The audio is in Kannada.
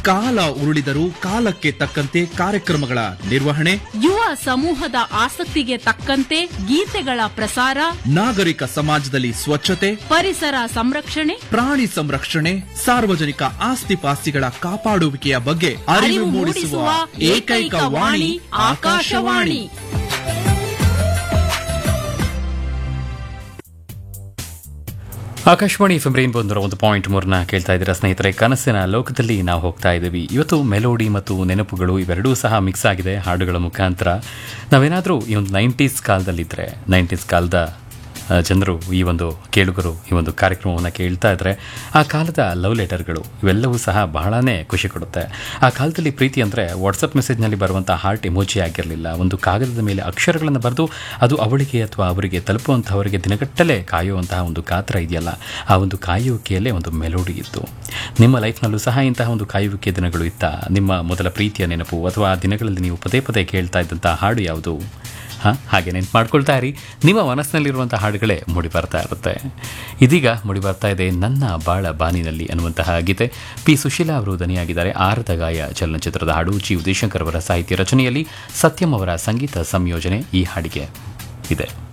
ಕಾಲ ಉರುಳಿದರೂ ಕಾಲಕ್ಕೆ ತಕ್ಕಂತೆ ಕಾರ್ಯಕ್ರಮಗಳ ನಿರ್ವಹಣೆ ಯುವ ಸಮೂಹದ ಆಸಕ್ತಿಗೆ ತಕ್ಕಂತೆ ಗೀತೆಗಳ ಪ್ರಸಾರ ನಾಗರಿಕ ಸಮಾಜದಲ್ಲಿ ಸ್ವಚ್ಛತೆ ಪರಿಸರ ಸಂರಕ್ಷಣೆ ಪ್ರಾಣಿ ಸಂರಕ್ಷಣೆ ಸಾರ್ವಜನಿಕ ಆಸ್ತಿ ಪಾಸ್ತಿಗಳ ಕಾಪಾಡುವಿಕೆಯ ಬಗ್ಗೆ ಅರಿವು ಮೂಡಿಸುವ ಏಕೈಕ ವಾಣಿ ಆಕಾಶವಾಣಿ ಆಕಾಶವಾಣಿ ಎಫ್ ರೈನ್ಬೋ ನೂರ ಒಂದು ಪಾಯಿಂಟ್ ಮೂರನ್ನ ಕೇಳ್ತಾ ಇದ್ದೀರಾ ಸ್ನೇಹಿತರೆ ಕನಸಿನ ಲೋಕದಲ್ಲಿ ನಾವು ಹೋಗ್ತಾ ಇದ್ದೀವಿ ಇವತ್ತು ಮೆಲೋಡಿ ಮತ್ತು ನೆನಪುಗಳು ಇವೆರಡೂ ಸಹ ಮಿಕ್ಸ್ ಆಗಿದೆ ಹಾಡುಗಳ ಮುಖಾಂತರ ನಾವೇನಾದರೂ ಈ ಒಂದು ನೈಂಟೀಸ್ ಕಾಲದಲ್ಲಿದ್ದರೆ ನೈಂಟೀಸ್ ಕಾಲದ ಆ, ಜನರು ಈ ಒಂದು ಕೇಳುಗರು ಈ ಒಂದು ಕಾರ್ಯಕ್ರಮವನ್ನು ಕೇಳ್ತಾ ಇದ್ರೆ ಆ ಕಾಲದ ಲವ್ ಲೆಟರ್ಗಳು ಇವೆಲ್ಲವೂ ಸಹ ಬಹಳನೇ ಖುಷಿ ಕೊಡುತ್ತೆ ಆ ಕಾಲದಲ್ಲಿ ಪ್ರೀತಿ ಅಂದರೆ ವಾಟ್ಸಪ್ ಮೆಸೇಜ್ನಲ್ಲಿ ಬರುವಂಥ ಹಾರ್ಟ್ ಎಮೋಜಿ ಆಗಿರಲಿಲ್ಲ ಒಂದು ಕಾಗದದ ಮೇಲೆ ಅಕ್ಷರಗಳನ್ನು ಬರೆದು ಅದು ಅವಳಿಗೆ ಅಥವಾ ಅವರಿಗೆ ತಲುಪುವಂಥವರಿಗೆ ದಿನಗಟ್ಟಲೆ ಕಾಯುವಂತಹ ಒಂದು ಗಾತ್ರ ಇದೆಯಲ್ಲ ಆ ಒಂದು ಕಾಯುವಿಕೆಯಲ್ಲೇ ಒಂದು ಮೆಲೋಡಿ ಇತ್ತು ನಿಮ್ಮ ಲೈಫ್ನಲ್ಲೂ ಸಹ ಇಂತಹ ಒಂದು ಕಾಯುವಿಕೆ ದಿನಗಳು ಇತ್ತ ನಿಮ್ಮ ಮೊದಲ ಪ್ರೀತಿಯ ನೆನಪು ಅಥವಾ ಆ ದಿನಗಳಲ್ಲಿ ನೀವು ಪದೇ ಪದೇ ಕೇಳ್ತಾ ಇದ್ದಂಥ ಹಾಡು ಯಾವುದು ಹಾಂ ಹಾಗೆ ನೆನ್ಪು ಮಾಡ್ಕೊಳ್ತಾ ಇರಿ ನಿಮ್ಮ ಮನಸ್ಸಿನಲ್ಲಿರುವಂಥ ಹಾಡುಗಳೇ ಮೂಡಿ ಬರ್ತಾ ಇರುತ್ತೆ ಇದೀಗ ಮೂಡಿ ಬರ್ತಾ ಇದೆ ನನ್ನ ಬಾಳ ಬಾನಿನಲ್ಲಿ ಅನ್ನುವಂತಹ ಗೀತೆ ಪಿ ಸುಶೀಲಾ ಅವರು ದನಿಯಾಗಿದ್ದಾರೆ ಆರದ ಗಾಯ ಚಲನಚಿತ್ರದ ಹಾಡು ಜಿ ಉದಯಶಂಕರ್ ಅವರ ಸಾಹಿತ್ಯ ರಚನೆಯಲ್ಲಿ ಸತ್ಯಂ ಅವರ ಸಂಗೀತ ಸಂಯೋಜನೆ ಈ ಹಾಡಿಗೆ ಇದೆ